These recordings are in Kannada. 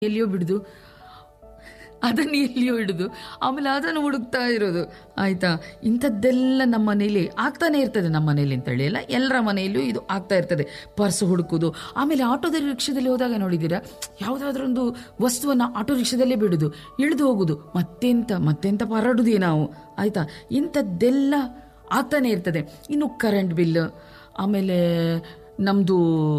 ಎಲ್ಲಿಯೋ ಬಿಡುದು ಅದನ್ನು ಎಲ್ಲಿಯೋ ಹಿಡಿದು ಆಮೇಲೆ ಅದನ್ನು ಹುಡುಕ್ತಾ ಇರೋದು ಆಯ್ತಾ ಇಂಥದ್ದೆಲ್ಲ ನಮ್ಮ ಮನೇಲಿ ಆಗ್ತಾನೆ ಇರ್ತದೆ ನಮ್ಮ ಮನೇಲಿ ಅಂತೇಳಿ ಅಲ್ಲ ಎಲ್ಲರ ಮನೆಯಲ್ಲೂ ಇದು ಆಗ್ತಾ ಇರ್ತದೆ ಪರ್ಸ್ ಹುಡುಕೋದು ಆಮೇಲೆ ಆಟೋದಲ್ಲಿ ರಿಕ್ಷಾದಲ್ಲಿ ಹೋದಾಗ ನೋಡಿದ್ದೀರಾ ಯಾವುದಾದ್ರೂ ಒಂದು ವಸ್ತುವನ್ನು ಆಟೋ ರಿಕ್ಷಾದಲ್ಲೇ ಬಿಡುದು ಇಳಿದು ಹೋಗುದು ಮತ್ತೆಂತ ಮತ್ತೆಂತ ಪರಡುದೇ ನಾವು ಆಯ್ತಾ ಇಂಥದ್ದೆಲ್ಲ ಆಗ್ತಾನೆ ಇರ್ತದೆ ಇನ್ನು ಕರೆಂಟ್ ಬಿಲ್ ಆಮೇಲೆ ನಮ್ಮದು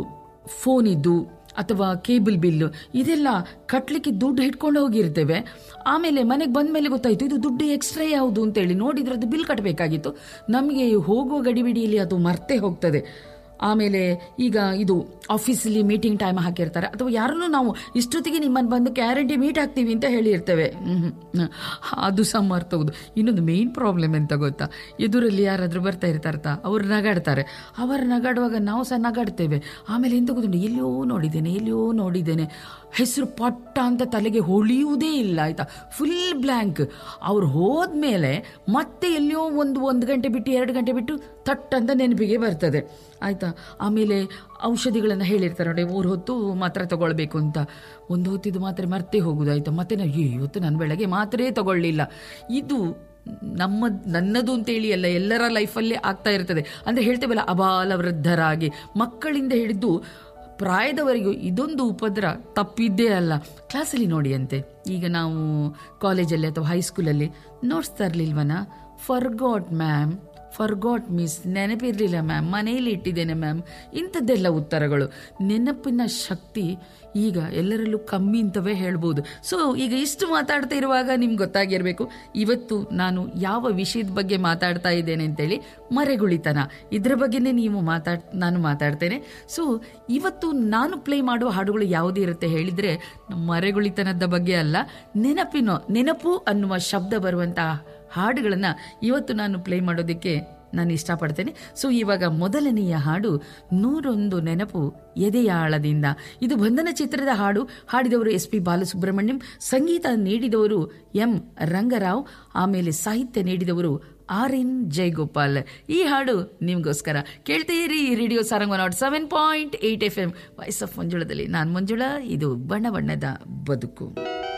ಫೋನಿದ್ದು ಅಥವಾ ಕೇಬಲ್ ಬಿಲ್ ಇದೆಲ್ಲ ಕಟ್ಟಲಿಕ್ಕೆ ದುಡ್ಡು ಹಿಡ್ಕೊಂಡು ಹೋಗಿರ್ತೇವೆ ಆಮೇಲೆ ಮನೆಗೆ ಬಂದ ಮೇಲೆ ಗೊತ್ತಾಯಿತು ಇದು ದುಡ್ಡು ಎಕ್ಸ್ಟ್ರಾ ಯಾವುದು ಅಂತೇಳಿ ನೋಡಿದ್ರೆ ಅದು ಬಿಲ್ ಕಟ್ಟಬೇಕಾಗಿತ್ತು ನಮಗೆ ಹೋಗುವ ಗಡಿಬಿಡಿಯಲ್ಲಿ ಅದು ಮರ್ತೇ ಹೋಗ್ತದೆ ಆಮೇಲೆ ಈಗ ಇದು ಆಫೀಸಲ್ಲಿ ಮೀಟಿಂಗ್ ಟೈಮ್ ಹಾಕಿರ್ತಾರೆ ಅಥವಾ ಯಾರನ್ನೂ ನಾವು ಇಷ್ಟೊತ್ತಿಗೆ ನಿಮ್ಮನ್ನು ಬಂದು ಗ್ಯಾರಂಟಿ ಮೀಟ್ ಆಗ್ತೀವಿ ಅಂತ ಹೇಳಿರ್ತೇವೆ ಹ್ಮ್, ಹ್ಮ್. ಅದು ಸಹ ಮರ್ತೋಗುದು ಇನ್ನೊಂದು ಮೇನ್ ಪ್ರಾಬ್ಲಮ್ ಎಂತ ಗೊತ್ತಾ ಎದುರಲ್ಲಿ ಯಾರಾದರೂ ಬರ್ತಾ ಇರ್ತಾರತ ಅವ್ರು ನಗಾಡ್ತಾರೆ ಅವರು ನಗಾಡುವಾಗ ನಾವು ಸಹ ನಗಾಡ್ತೇವೆ ಆಮೇಲೆ ಎಂತ ಗೊತ್ತುಂಟು ಎಲ್ಲಿಯೋ ನೋಡಿದ್ದೇನೆ ಎಲ್ಲಿಯೋ ನೋಡಿದ್ದೇನೆ ಹೆಸರು ಪಟ್ಟ ಅಂತ ತಲೆಗೆ ಹೊಳಿಯುವುದೇ ಇಲ್ಲ ಆಯ್ತಾ ಫುಲ್ ಬ್ಲ್ಯಾಂಕ್ ಅವ್ರು ಹೋದ್ಮೇಲೆ ಮತ್ತೆ ಎಲ್ಲಿಯೋ ಒಂದು ಒಂದು ಗಂಟೆ ಬಿಟ್ಟು ಎರಡು ಗಂಟೆ ಬಿಟ್ಟು ತಟ್ ಅಂತ ನೆನಪಿಗೆ ಬರ್ತದೆ ಆಯ್ತಾ ಆಮೇಲೆ ಔಷಧಿಗಳನ್ನು ಹೇಳಿರ್ತಾರೆ ನೋಡಿ ಮೂರು ಹೊತ್ತು ಮಾತ್ರೆ ತಗೊಳ್ಬೇಕು ಅಂತ ಒಂದು ಹೊತ್ತಿದ್ದು ಮಾತ್ರೆ ಮರ್ತೇ ಹೋಗುದು ಆಯ್ತಾ ಮತ್ತೆ ನಾವು "ಏ, ಇವತ್ತು ನಾನು ಬೆಳಗ್ಗೆ ಮಾತ್ರೇ ತಗೊಳ್ಳಿಲ್ಲ ಇದು ನಮ್ಮ ನನ್ನದು ಅಂತೇಳಿ ಅಲ್ಲ ಎಲ್ಲರ ಲೈಫಲ್ಲೇ ಆಗ್ತಾ ಇರ್ತದೆ ಅಂದರೆ ಹೇಳ್ತೇವಲ್ಲ ಅಬಾಲ ವೃದ್ಧರಾಗಿ ಮಕ್ಕಳಿಂದ ಹಿಡಿದು ಪ್ರಾಯದವರೆಗೂ ಇದೊಂದು ಉಪದ್ರ ತಪ್ಪಿದ್ದೇ ಅಲ್ಲ ಕ್ಲಾಸಲ್ಲಿ ನೋಡಿ ಅಂತೆ ಈಗ ನಾವು ಕಾಲೇಜಲ್ಲಿ ಅಥವಾ ಹೈಸ್ಕೂಲಲ್ಲಿ ನೋಟ್ಸ್ ತರಲಿಲ್ವನ ಫರ್ಗಾಟ್ ಮ್ಯಾಮ್ ಫರ್ಗಾಟ್ ಮಿಸ್ ನೆನಪಿರಲಿಲ್ಲ ಮ್ಯಾಮ್ ಮನೆಯಲ್ಲಿ ಇಟ್ಟಿದ್ದೇನೆ ಮ್ಯಾಮ್ ಇಂಥದ್ದೆಲ್ಲ ಉತ್ತರಗಳು ನೆನಪಿನ ಶಕ್ತಿ ಈಗ ಎಲ್ಲರಲ್ಲೂ ಕಮ್ಮಿ ಅಂತವೇ ಹೇಳ್ಬೋದು ಸೊ ಈಗ ಇಷ್ಟು ಮಾತಾಡ್ತಾ ಇರುವಾಗ ನಿಮ್ಗೆ ಗೊತ್ತಾಗಿರಬೇಕು ಇವತ್ತು ನಾನು ಯಾವ ವಿಷಯದ ಬಗ್ಗೆ ಮಾತಾಡ್ತಾ ಇದ್ದೇನೆ ಅಂತೇಳಿ ಮರೆಗುಳಿತನ ಇದರ ಬಗ್ಗೆನೇ ನೀವು ಮಾತಾಡ್ ನಾನು ಮಾತಾಡ್ತೇನೆ ಸೊ ಇವತ್ತು ನಾನು ಪ್ಲೇ ಮಾಡುವ ಹಾಡುಗಳು ಯಾವುದು ಇರುತ್ತೆ ಹೇಳಿದರೆ ಮರೆಗುಳಿತನದ ಬಗ್ಗೆ ಅಲ್ಲ ನೆನಪಿನ ನೆನಪು ಅನ್ನುವ ಶಬ್ದ ಬರುವಂತಹ ಹಾಡುಗಳನ್ನು ಇವತ್ತು ನಾನು ಪ್ಲೇ ಮಾಡೋದಕ್ಕೆ ನಾನು ಇಷ್ಟಪಡ್ತೇನೆ ಸೊ ಇವಾಗ ಮೊದಲನೆಯ ಹಾಡು ನೂರೊಂದು ನೆನಪು ಎದೆಯಾಳದಿಂದ ಇದು ಬಂಧನ ಚಿತ್ರದ ಹಾಡು ಹಾಡಿದವರು ಎಸ್ ಪಿ ಬಾಲಸುಬ್ರಹ್ಮಣ್ಯಂ ಸಂಗೀತ ನೀಡಿದವರು ಎಂ ರಂಗರಾವ್ ಆಮೇಲೆ ಸಾಹಿತ್ಯ ನೀಡಿದವರು ಆರ್ ಎನ್ ಜಯಗೋಪಾಲ್ ಈ ಹಾಡು ನಿಮಗೋಸ್ಕರ ಕೇಳ್ತೀರಿ radio Sarang nought seven point eight F M voice of ಮಂಜುಳದಲ್ಲಿ ನಾನು ಮಂಜುಳಾ ಇದು ಬಣ್ಣ ಬಣ್ಣದ ಬದುಕು